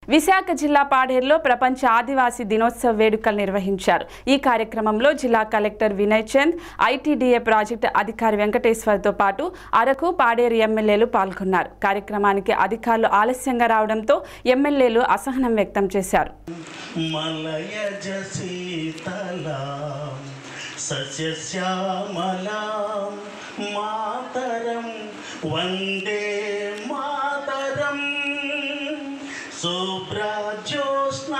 విశాఖ జిల్లా పాడేరులో ప్రపంచ ఆదివాసీ దినోత్సవ వేడుకలు నిర్వహించారు ఈ కార్యక్రమంలో జిల్లా collector Vinay Chand ITDA project అధికారి వెంకటేశ్వర్తో పాటు అరకు పాడేరు ఎమ్మెల్యేలు పాల్గొన్నారు కార్యక్రమానికి అధికారులు ఆలస్యంగా రావడంతో ఎమ్మెల్యేలు అసహనం వ్యక్తం చేశారు మలయజ శీతలాం సస్యశ్యామలాం మాతరం వందే మాతరం శుభ్రజ్యోత్స్న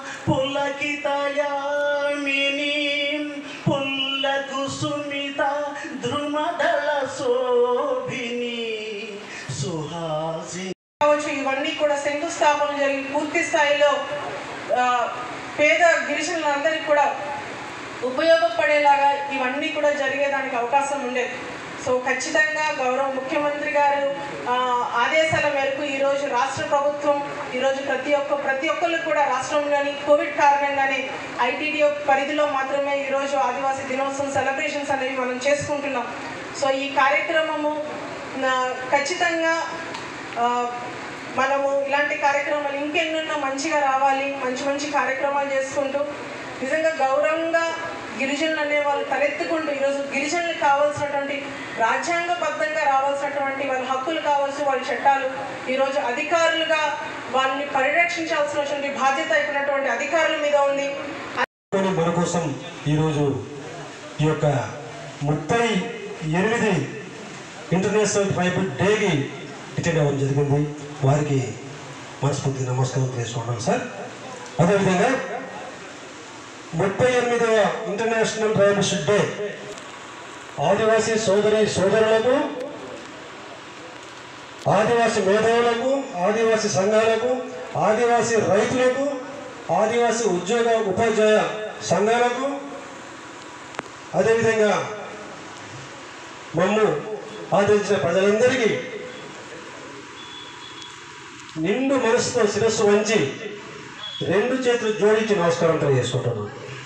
పులకితయామినీం పుల్లకుసుమిత ధ్రుమదళ శోభిని సుహాసి కావచ్చు ఇవన్నీ కూడా శంకుస్థాపన జరిగి పూర్తి స్థాయిలో ఆ, పేద గిరిజనులందరికీ కూడా ఉపయోగపడేలాగా ఇవన్నీ కూడా జరిగేదానికి అవకాశం ఉండేది సో ఖచ్చితంగా గౌరవ ముఖ్యమంత్రి గారు ఆ, ఆదేశాల మేరకు ఈరోజు రాష్ట్ర ప్రభుత్వం ఈరోజు ప్రతి ఒక్క ప్రతి ఒక్కళ్ళు కూడా రాష్ట్రంలోని కోవిడ్ కారణంగానే ఐటీడీ పరిధిలో మాత్రమే ఈరోజు ఆదివాసీ దినోత్సవం సెలబ్రేషన్స్ అనేవి మనం చేసుకుంటున్నాం సో ఈ కార్యక్రమము నా- ఖచ్చితంగా ఆ, మనము ఇలాంటి కార్యక్రమాలు ఇంకెన్నెన్నో మంచిగా రావాలి మంచి మంచి కార్యక్రమాలు చేసుకుంటూ నిజంగా గౌరవంగా గిరిజనులు అనే వాళ్ళు తలెత్తుకుంటూ ఈరోజు గిరిజనులకు కావాల్సినటువంటి రాజ్యాంగబద్ధంగా రావాల్సినటువంటి వాళ్ళ హక్కులు కావాల్సిన వాళ్ళ చట్టాలు ఈరోజు అధికారులుగా వాళ్ళని పరిరక్షించాల్సినటువంటి బాధ్యత అయినటువంటి అధికారుల మీద ఉంది కానీ మన కోసం ఈరోజు ఈ యొక్క ముప్పై ఎనిమిది ఇంటర్నేషనల్ ట్రైబల్ డేకి అటెండ్ అవ్వడం జరిగింది వారికి మనస్ఫూర్తి నమస్కారం చేసుకుంటాం సార్ అదేవిధంగా ముప్పై ఎనిమిదవ ఇంటర్నేషనల్ ట్రైబల్స్ డే ఆదివాసీ సోదరి సోదరులకు ఆదివాసీ మేధావులకు ఆదివాసీ సంఘాలకు ఆదివాసీ రైతులకు ఆదివాసీ ఉద్యోగ ఉపాధ్యాయ సంఘాలకు అదేవిధంగా మమ్ము ఆదరించిన ప్రజలందరికీ నిండు మనసుతో శిరస్సు వంచి రెండు చేతులు జోడించి నమస్కారం తెలియజేసుకుంటున్నాను